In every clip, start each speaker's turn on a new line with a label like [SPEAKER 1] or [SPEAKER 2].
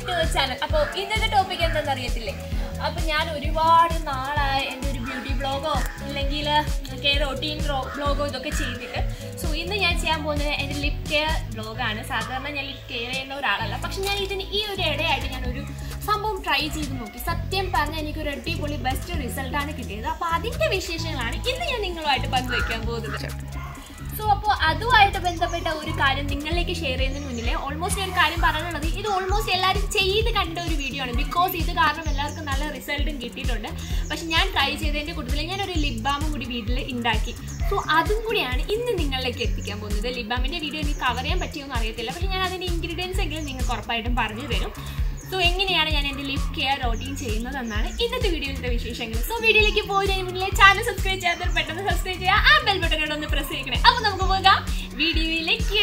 [SPEAKER 1] YouTube channel അപ്പോൾ ഇന്നത്തെ topic എന്താണെന്ന് അറിയത്തില്ലേ അപ്പോൾ ഞാൻ ഒരുപാട് നാളായി എൻ്റെ ഒരു ബ്യൂട്ടി ബ്ലോഗോ ഇല്ലെങ്കിൽ കെയർ റൊട്ടീൻ ബ്ലോഗോ ഇതൊക്കെ ചെയ്തിട്ട് സോ ഇന്ന് ഞാൻ ചെയ്യാൻ പോകുന്നത് എൻ്റെ ലിപ് കെയർ ബ്ലോഗാണ് സാധാരണ ഞാൻ ലിപ് കെയർ ചെയ്യുന്ന ഒരാളല്ല പക്ഷെ ഞാൻ ഇതിന് ഈ ഒരു ഇടയായിട്ട് ഞാൻ ഒരു സംഭവം ട്രൈ ചെയ്ത് നോക്കി സത്യം പറഞ്ഞാൽ എനിക്കൊരു അടിപൊളി ബെസ്റ്റ് റിസൾട്ടാണ് കിട്ടിയത് അപ്പോൾ അതിൻ്റെ വിശേഷങ്ങളാണ് ഇന്ന് ഞാൻ നിങ്ങളുമായിട്ട് പങ്കുവയ്ക്കാൻ പോകുന്നത് സോ അപ്പോൾ അതുമായിട്ട് ബന്ധപ്പെട്ട ഒരു കാര്യം നിങ്ങളിലേക്ക് ഷെയർ ചെയ്യുന്നതിന് മുന്നിലെ ഓൾമോസ്റ്റ് ഒരു കാര്യം പറയാനുള്ളത് ഇത് ഓൾമോസ്റ്റ് എല്ലാവരും ചെയ്ത് കണ്ട ഒരു വീഡിയോ ആണ് ബിക്കോസ് ഇത് കാരണം എല്ലാവർക്കും നല്ല റിസൾട്ടും കിട്ടിയിട്ടുണ്ട് പക്ഷെ ഞാൻ ട്രൈ ചെയ്തതിൻ്റെ കൂട്ടത്തിൽ ഞാനൊരു ലിപ് ബാമും കൂടി വീട്ടിൽ ഉണ്ടാക്കി സോ അതും കൂടിയാണ് ഇന്ന് നിങ്ങളിലേക്ക് എത്തിക്കാൻ പോകുന്നത് ലിപ് ബാമിൻ്റെ വീഡിയോ എനിക്ക് കവർ ചെയ്യാൻ പറ്റിയൊന്നും അറിയത്തില്ല പക്ഷെ ഞാൻ അതിൻ്റെ ഇൻഗ്രീഡിയൻസ് എങ്കിലും നിങ്ങൾക്ക് ഉറപ്പായിട്ടും പറഞ്ഞു തരും സോ എങ്ങനെയാണ് ഞാൻ എൻ്റെ ലിപ് കെയർ റോട്ടീൻ ചെയ്യുന്നതെന്നാണ് ഇന്നത്തെ വീഡിയോയിലത്തെ വിശേഷങ്ങൾ സോ വീഡിയോയിലേക്ക് പോകുന്നതിന് മുന്നിലെ ചാനൽ സബ്സ്ക്രൈബ് ചെയ്യാത്തവർ പെട്ടെന്ന് സബ്സ്ക്രൈബ് ചെയ്യുക ആ ബെൽ ബട്ടൺ ഒന്ന് പ്രസ് ചെയ്യണേ അപ്പോൾ നമുക്ക് പോകാം വീഡിയോയിലേക്ക്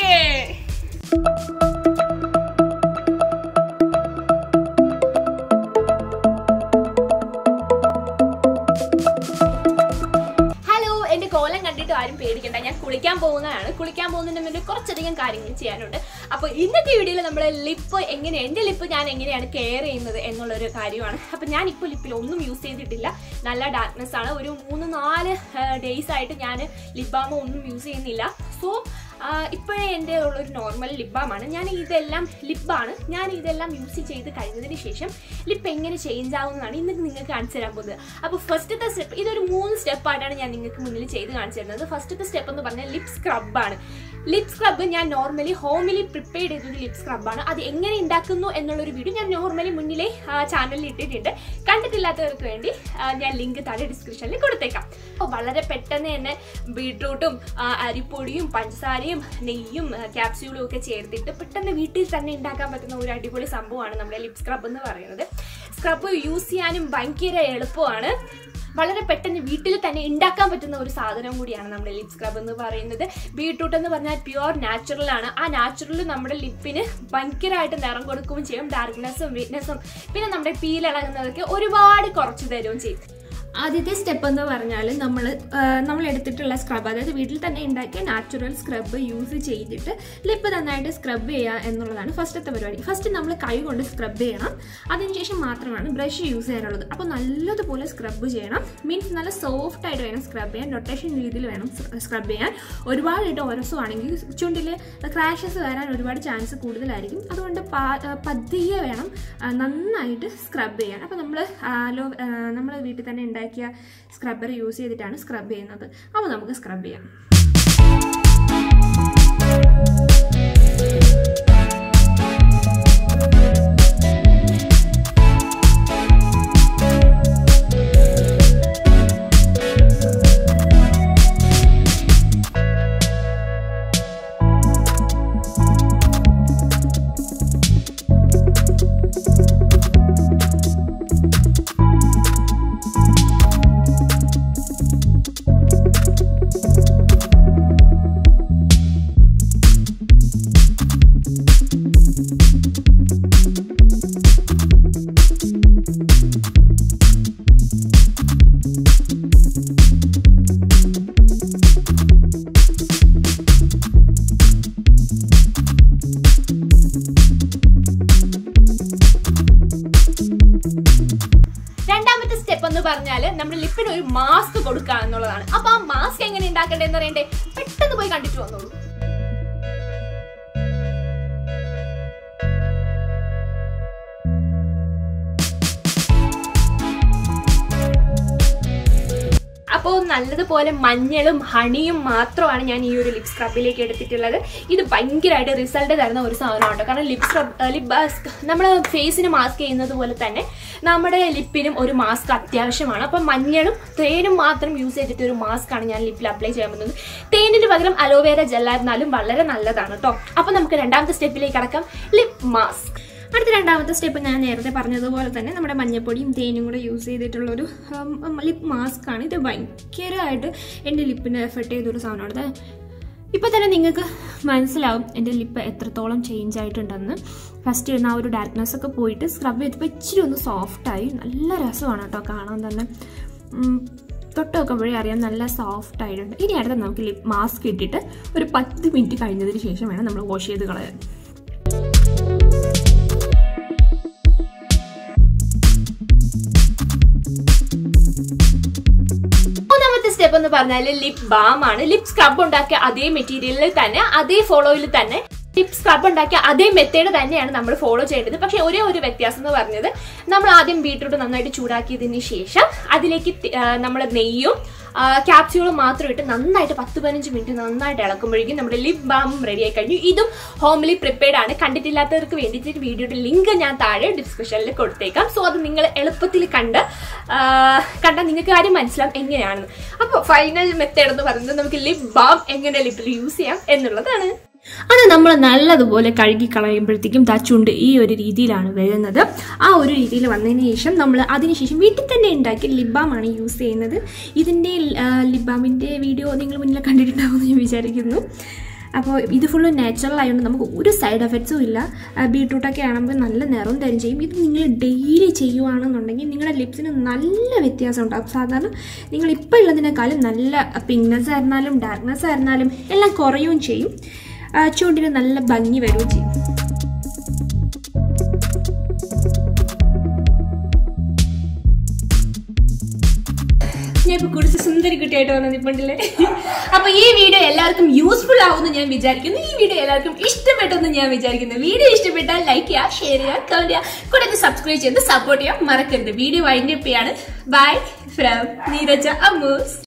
[SPEAKER 1] ഹലോ എൻ്റെ കോലം കണ്ടിട്ട് ആരും പേടിക്കണ്ട ഞാൻ കുളിക്കാൻ പോകുന്നതാണ് കുളിക്കാൻ പോകുന്നതിന് മുന്നേ കുറച്ചധികം കാര്യങ്ങൾ ചെയ്യാനുണ്ട് അപ്പോൾ ഇന്നത്തെ വീഡിയോയിൽ നമ്മൾ ലിപ്പ് എങ്ങനെ എൻ്റെ ലിപ്പ് ഞാൻ എങ്ങനെയാണ് കെയർ ചെയ്യുന്നത് എന്നുള്ളൊരു കാര്യമാണ് അപ്പോൾ ഞാൻ ഇപ്പോൾ ലിപ്പിൽ ഒന്നും യൂസ് ചെയ്തിട്ടില്ല നല്ല ഡാർക്ക്നെസ് ആണ് ഒരു മൂന്ന് നാല് ഡേയ്സ് ആയിട്ട് ഞാൻ ലിപ് ബാമോ ഒന്നും യൂസ് ചെയ്യുന്നില്ല സോ ഇപ്പോഴേ എൻ്റെ ഉള്ളൊരു നോർമൽ ലിബാമാണ് ഞാൻ ഇതെല്ലാം ലിബാണ് ഞാൻ ഇതെല്ലാം യൂസ് ചെയ്ത് കഴിഞ്ഞതിന് ശേഷം ലിപ്പ് എങ്ങനെ ചേഞ്ച് ആവുന്നതാണ് ഇന്ന് നിങ്ങൾക്ക് കാണിച്ചു തരാൻ പോകുന്നത് അപ്പോൾ ഫസ്റ്റത്തെ സ്റ്റെപ്പ് ഇതൊരു മൂന്ന് സ്റ്റെപ്പായിട്ടാണ് ഞാൻ നിങ്ങൾക്ക് മുന്നിൽ ചെയ്ത് കാണിച്ചു തരുന്നത് ഫസ്റ്റത്തെ സ്റ്റെപ്പ് എന്ന് പറഞ്ഞാൽ ലിപ് സ്ക്രബാണ് ലിപ് സ്ക്രബ് ഞാൻ നോർമലി ഹോമിലി പ്രിപ്പയർ ചെയ്തൊരു ലിപ് സ്ക്രബാണ് അത് എങ്ങനെ ഉണ്ടാക്കുന്നു എന്നുള്ളൊരു വീഡിയോ ഞാൻ നോർമലി മുന്നിലെ ചാനലിൽ ഇട്ടിട്ടുണ്ട് കണ്ടിട്ടില്ലാത്തവർക്ക് വേണ്ടി ആ, ഞാൻ ലിങ്ക് താഴെ ഡിസ്ക്രിപ്ഷനിൽ കൊടുത്തേക്കാം അപ്പോൾ വളരെ പെട്ടെന്ന് തന്നെ ബീട്രൂട്ടും ആ, അരിപ്പൊടിയും പഞ്ചസാരയും നെയ്യും ആ, ക്യാപ്സ്യൂളും ഒക്കെ ചേർത്തിട്ട് പെട്ടെന്ന് വീട്ടിൽ തന്നെ ഉണ്ടാക്കാൻ പറ്റുന്ന ഒരു അടിപൊളി സംഭവമാണ് നമ്മുടെ ലിപ് സ്ക്രബ് എന്ന് പറയുന്നത് സ്ക്രബ് യൂസ് ചെയ്യാനും ഭയങ്കര എളുപ്പമാണ് വളരെ പെട്ടെന്ന് വീട്ടിൽ തന്നെ ഉണ്ടാക്കാൻ പറ്റുന്ന ഒരു സാധനം കൂടിയാണ് നമ്മുടെ ലിപ് സ്ക്രബ് എന്ന് പറയുന്നത് ബീട്രൂട്ട് എന്ന് പറഞ്ഞാൽ പ്യുവർ നാച്ചുറൽ ആണ് ആ നാച്ചുറൽ നമ്മുടെ ലിപ്പിന് ഭയങ്കരമായിട്ട് നിറം കൊടുക്കുകയും ചെയ്യും ഡാർക്ക്നെസ്സും വീക്ക്നെസ്സും പിന്നെ നമ്മുടെ പീലിളകുന്നതൊക്കെ ഒരുപാട് കുറച്ച് തരുകയും ചെയ്യും ആദ്യത്തെ സ്റ്റെപ്പ് എന്ന് പറഞ്ഞാൽ നമ്മൾ നമ്മൾ എടുത്തിട്ടുള്ള സ്ക്രബ് അതായത് വീട്ടിൽ തന്നെ ഉണ്ടാക്കിയ നാച്ചുറൽ സ്ക്രബ് യൂസ് ചെയ്തിട്ട് ലിപ്പ് നന്നായിട്ട് സ്ക്രബ് ചെയ്യുക എന്നുള്ളതാണ് ഫസ്റ്റത്തെ പരിപാടി ഫസ്റ്റ് നമ്മൾ കൈ കൊണ്ട് സ്ക്രബ് ചെയ്യണം അതിനുശേഷം മാത്രമാണ് ബ്രഷ് യൂസ് ചെയ്യാനുള്ളത് അപ്പോൾ നല്ലതുപോലെ സ്ക്രബ് ചെയ്യണം മീൻസ് നല്ല സോഫ്റ്റ് ആയിട്ട് വേണം സ്ക്രബ് ചെയ്യാൻ റൊട്ടേഷൻ രീതിയിൽ വേണം സ്ക്രബ് ചെയ്യാൻ ഒരുപാടായിട്ട് ഒരസുവാണെങ്കിൽ ചുണ്ടിൽ ക്രാഷസ് വരാൻ ഒരുപാട് ചാൻസ് കൂടുതലായിരിക്കും അതുകൊണ്ട് പാ- ആ, പതിയെ വേണം ആ, നന്നായിട്ട് സ്ക്രബ് ചെയ്യാൻ അപ്പോൾ നമ്മൾ ആലോ നമ്മൾ വീട്ടിൽ തന്നെ ഉണ്ടാക്കിയ സ്ക്രബ്ബർ യൂസ് ചെയ്തിട്ടാണ് സ്ക്രബ് ചെയ്യുന്നത് അപ്പോൾ നമുക്ക് സ്ക്രബ് ചെയ്യാം രണ്ടാമത്തെ സ്റ്റെപ്പ് എന്ന് പറഞ്ഞാൽ നമ്മുടെ ലിപ്പിന് ഒരു മാസ്ക് കൊടുക്കുക എന്നുള്ളതാണ് അപ്പൊ ആ മാസ്ക് എങ്ങനെ ഉണ്ടാക്കണ്ടേന്ന് അറിയണ്ടേ പെട്ടെന്ന് പോയി കണ്ടിട്ട് വന്നോളൂ അപ്പോൾ നല്ലതുപോലെ മഞ്ഞളും ഹണിയും മാത്രമാണ് ഞാൻ ഈ ഒരു ലിപ് സ്ക്രബിലേക്ക് എടുത്തിട്ടുള്ളത് ഇത് ഭയങ്കരമായിട്ട് റിസൾട്ട് തരുന്ന ഒരു സാധനമാണ് കേട്ടോ കാരണം ലിപ് സ്ക്രബ് ലിപ് നമ്മൾ ഫേസിന് മാസ്ക് ചെയ്യുന്നത് പോലെ തന്നെ നമ്മുടെ ലിപ്പിനും ഒരു മാസ്ക് അത്യാവശ്യമാണ് അപ്പം മഞ്ഞളും തേനും മാത്രം യൂസ് ചെയ്തിട്ട് ഒരു മാസ്ക് ആണ് ഞാൻ ലിപ്പിൽ അപ്ലൈ ചെയ്യാൻ പോകുന്നത് തേനിന് പകരം അലോവേര ജെല്ലായിരുന്നാലും വളരെ നല്ലതാണ് കേട്ടോ അപ്പം നമുക്ക് രണ്ടാമത്തെ സ്റ്റെപ്പിലേക്ക് കടക്കാം ലിപ് മാസ്ക് അടുത്ത രണ്ടാമത്തെ സ്റ്റെപ്പ് ഞാൻ നേരത്തെ പറഞ്ഞതുപോലെ തന്നെ നമ്മുടെ മഞ്ഞപ്പൊടിയും തേനും കൂടെ യൂസ് ചെയ്തിട്ടുള്ളൊരു ലിപ് മാസ്ക് ആണ് ഇത് ഭയങ്കരമായിട്ട് എൻ്റെ ലിപ്പിനെ എഫക്റ്റ് ചെയ്തൊരു സാധനമാണ് ഇത് ഇപ്പം തന്നെ നിങ്ങൾക്ക് മനസ്സിലാവും എൻ്റെ ലിപ്പ് എത്രത്തോളം ചേഞ്ച് ആയിട്ടുണ്ടെന്ന് ഫസ്റ്റ് ഇരുന്ന ആ ഒരു ഡാർക്ക്നെസ് ഒക്കെ പോയിട്ട് സ്ക്രബ് ചെയ്തപ്പോൾ ഇച്ചിരി ഒന്ന് സോഫ്റ്റായി നല്ല രസമാണ് കേട്ടോ കാണാൻ തന്നെ ഉം, തൊട്ട് നോക്കുമ്പോഴേ അറിയാം നല്ല സോഫ്റ്റ് ആയിട്ടുണ്ട് ഇനി അടുത്ത നമുക്ക് ലിപ് മാസ്ക് ഇട്ടിട്ട് ഒരു പത്ത് മിനിറ്റ് കഴിഞ്ഞതിന് ശേഷം വേണം നമ്മൾ വാഷ് ചെയ്ത് കളയാൻ സ്റ്റെപ്പ് എന്ന് പറഞ്ഞാൽ ലിപ് ബാം ആണ് ലിപ് സ്ക്രബ് ഉണ്ടാക്കിയ അതേ മെറ്റീരിയലിൽ തന്നെ അതേ ഫോളോയിൽ തന്നെ ലിപ് സ്ക്രബ് ഉണ്ടാക്കിയ അതേ മെത്തേഡ് തന്നെയാണ് നമ്മൾ ഫോളോ ചെയ്യേണ്ടത് പക്ഷെ ഒരേ ഒരു വ്യത്യാസം എന്ന് പറഞ്ഞത് നമ്മൾ ആദ്യം ബീട്രൂട്ട് നന്നായിട്ട് ചൂടാക്കിയതിന് ശേഷം അതിലേക്ക് നമ്മൾ നെയ്യും ക്യാപ്സ്യൂളും മാത്രം ഇട്ട് നന്നായിട്ട് പത്ത് പതിനഞ്ച് മിനിറ്റ് നന്നായിട്ട് ഇളക്കുമ്പോഴേക്കും നമ്മുടെ ലിപ് ബാമും റെഡി ആയി കഴിഞ്ഞു ഇതും ഹോംലി പ്രിപ്പയർഡ് ആണ് കണ്ടിട്ടില്ലാത്തവർക്ക് വേണ്ടിയിട്ട് വീഡിയോയുടെ ലിങ്ക് ഞാൻ താഴെ ഡിസ്ക്രിപ്ഷനിൽ കൊടുത്തേക്കാം സോ അത് നിങ്ങൾ എളുപ്പത്തിൽ കണ്ട് ആ, കണ്ടാൽ നിങ്ങൾക്ക് കാര്യം മനസ്സിലാവും എങ്ങനെയാണെന്ന് അപ്പോൾ ഫൈനൽ മെത്തേഡ് എന്ന് പറയുന്നത് നമുക്ക് ലിപ് ബാം എങ്ങനെ ലിപ്പിൽ യൂസ് ചെയ്യാം എന്നുള്ളതാണ്
[SPEAKER 2] അത് നമ്മൾ നല്ലതുപോലെ കഴുകി കളയുമ്പോഴത്തേക്കും ദാ ചുണ്ട് ഈ ഒരു രീതിയിലാണ് വരുന്നത് ആ ഒരു രീതിയിൽ വന്നതിന് ശേഷം നമ്മൾ അതിനുശേഷം വീട്ടിൽ തന്നെ ഉണ്ടാക്കിയ ലിബാമാണ് യൂസ് ചെയ്യുന്നത് ഇതിൻ്റെ ലിബാമിൻ്റെ വീഡിയോ നിങ്ങൾ മുന്നിൽ കണ്ടിട്ടുണ്ടാവുമെന്ന് ഞാൻ വിചാരിക്കുന്നു അപ്പോൾ ഇത് ഫുള്ള് നാച്ചുറൽ ആയതുകൊണ്ട് നമുക്ക് ഒരു സൈഡ് എഫക്ട്സും ഇല്ല ബീട്രൂട്ടൊക്കെ ആണെങ്കിൽ നല്ല നിറം തരും ചെയ്യും ഇത് നിങ്ങൾ ഡെയിലി ചെയ്യുവാണെന്നുണ്ടെങ്കിൽ നിങ്ങളുടെ ലിപ്സിന് നല്ല വ്യത്യാസം ഉണ്ടാകും സാധാരണ നിങ്ങൾ ഇപ്പോൾ ഉള്ളതിനേക്കാളും നല്ല പിങ്നെസ് ആയിരുന്നാലും ഡാർക്ക്നെസ് ആയിരുന്നാലും എല്ലാം കുറയുകയും ചെയ്യും ആ, ചുണ്ടിന് നല്ല ഭംഗി വരികയും ചെയ്യും
[SPEAKER 1] ഞാൻ ഇപ്പൊ കുടിച്ച് സുന്ദരി കുട്ടിയായിട്ട് വന്നത് ഇപ്പണ്ടില്ലേ അപ്പൊ ഈ വീഡിയോ എല്ലാവർക്കും യൂസ്ഫുൾ ആവുമെന്ന് ഞാൻ വിചാരിക്കുന്നു ഈ വീഡിയോ എല്ലാവർക്കും ഇഷ്ടപ്പെട്ടെന്ന് ഞാൻ വിചാരിക്കുന്നു വീഡിയോ ഇഷ്ടപ്പെട്ടാൽ ലൈക്ക് ചെയ്യുക ഷെയർ ചെയ്യുക കമന്റ് ചെയ്യുക കൂടാതെ സബ്സ്ക്രൈബ് ചെയ്ത് സപ്പോർട്ട് ചെയ്യാൻ മറക്കരുത് വീഡിയോ വൈൻഡപ്പ് ചെയ്യാണ് ബൈ ഫ്രം നീരജ അമ്മൂസ്